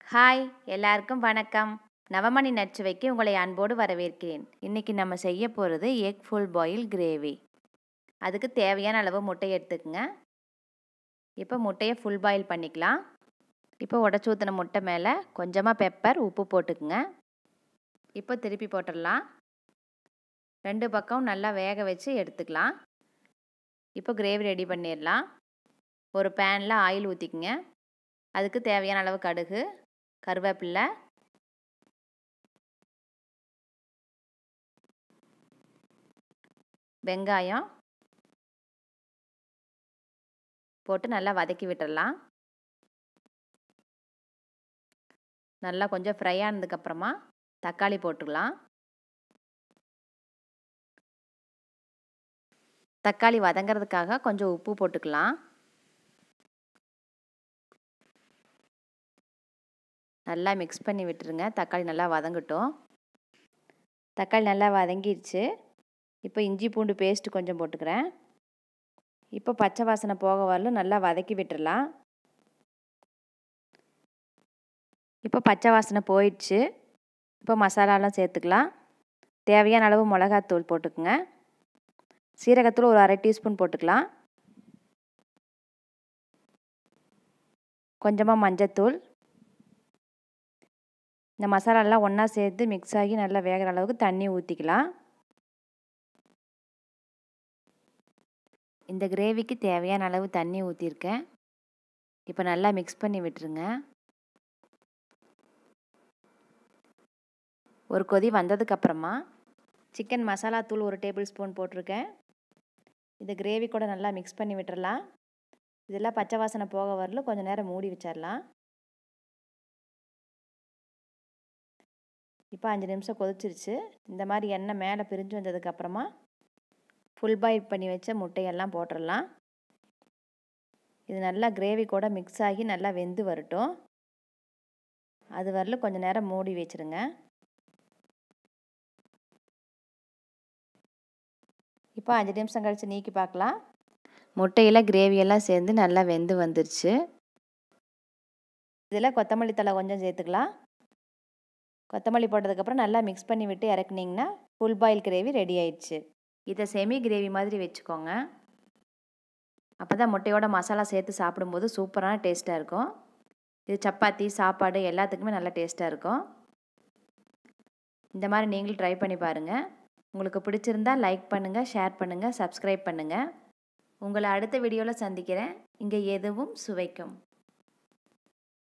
hi எல்லாருக்கும் வணக்கம் நவமணி நச்சுவைக்கு உங்களை அன்போடு வரவேற்கிறேன் இன்றைக்கி நம்ம செய்ய போகிறது எக் ஃபுல் பாயில் கிரேவி அதுக்கு தேவையான அளவு முட்டை எடுத்துக்கங்க இப்போ முட்டையை ஃபுல் பாயில் பண்ணிக்கலாம் இப்போ உடச்சி ஊற்றின முட்டை மேலே கொஞ்சமாக பெப்பர் உப்பு போட்டுக்குங்க இப்போ திருப்பி போட்டுடலாம் ரெண்டு பக்கம் நல்லா வேக வச்சு எடுத்துக்கலாம் இப்போ கிரேவி ரெடி பண்ணிடலாம் ஒரு பேனில் ஆயில் ஊற்றிக்குங்க அதுக்கு தேவையான அளவு கடுகு கருவேப்பில்லை வெங்காயம் போட்டு நல்லா வதக்கி விட்டுடலாம் நல்லா கொஞ்சம் ஃப்ரை ஆனதுக்கப்புறமா தக்காளி போட்டுக்கலாம் தக்காளி வதங்கிறதுக்காக கொஞ்சம் உப்பு போட்டுக்கலாம் நல்லா மிக்ஸ் பண்ணி விட்டுருங்க தக்காளி நல்லா வதங்கட்டும் தக்காளி நல்லா வதங்கிடுச்சு இப்போ இஞ்சி பூண்டு பேஸ்ட்டு கொஞ்சம் போட்டுக்கிறேன் இப்போ பச்சை வாசனை போக வரலும் நல்லா வதக்கி விட்டுடலாம் இப்போ பச்சை வாசனை போயிடுச்சு இப்போ மசாலாலாம் சேர்த்துக்கலாம் தேவையான அளவு மிளகாத்தூள் போட்டுக்குங்க சீரகத்தூள் ஒரு அரை டீஸ்பூன் போட்டுக்கலாம் கொஞ்சமாக மஞ்சத்தூள் இந்த மசாலாலாம் ஒன்றா சேர்த்து மிக்ஸ் ஆகி நல்லா வேகிற அளவுக்கு தண்ணி ஊற்றிக்கலாம் இந்த கிரேவிக்கு தேவையான அளவு தண்ணி ஊற்றிருக்கேன் இப்போ நல்லா மிக்ஸ் பண்ணி விட்டுருங்க ஒரு கொதி வந்ததுக்கப்புறமா சிக்கன் மசாலா தூள் ஒரு டேபிள் ஸ்பூன் போட்டிருக்கேன் இந்த கிரேவி கூட நல்லா மிக்ஸ் பண்ணி விட்டுறலாம் இதெல்லாம் பச்சை வாசனை போக வரல கொஞ்சம் நேரம் மூடி வச்சிடலாம் இப்போ அஞ்சு நிமிஷம் கொதிச்சிருச்சு இந்த மாதிரி எண்ணெய் மேலே பிரிஞ்சு வந்ததுக்கப்புறமா ஃபுல் பாயில் பண்ணி வச்ச முட்டையெல்லாம் போட்டுடலாம் இது நல்லா கிரேவி கூட மிக்ஸ் ஆகி நல்லா வெந்து வரட்டும் அது வரல கொஞ்சம் நேரம் மூடி வச்சுருங்க இப்போ அஞ்சு நிமிஷம் கழித்து நீக்கி பார்க்கலாம் முட்டையில் கிரேவியெல்லாம் சேர்ந்து நல்லா வெந்து வந்துருச்சு இதில் கொத்தமல்லி தலை கொஞ்சம் சேர்த்துக்கலாம் கொத்தமல்லி போட்டதுக்கப்புறம் நல்லா மிக்ஸ் பண்ணி விட்டு இறக்குனிங்கன்னா ஃபுல் பாயில் கிரேவி ரெடி ஆயிடுச்சு இதை செமி கிரேவி மாதிரி வச்சுக்கோங்க அப்போ தான் முட்டையோட மசாலா சேர்த்து சாப்பிடும்போது சூப்பரான டேஸ்ட்டாக இருக்கும் இது சப்பாத்தி சாப்பாடு எல்லாத்துக்குமே நல்லா டேஸ்ட்டாக இருக்கும் இந்த மாதிரி நீங்களும் ட்ரை பண்ணி பாருங்கள் உங்களுக்கு பிடிச்சிருந்தா லைக் பண்ணுங்கள் ஷேர் பண்ணுங்கள் சப்ஸ்கிரைப் பண்ணுங்கள் உங்களை அடுத்த வீடியோவில் சந்திக்கிறேன் இங்கே எதுவும் சுவைக்கும்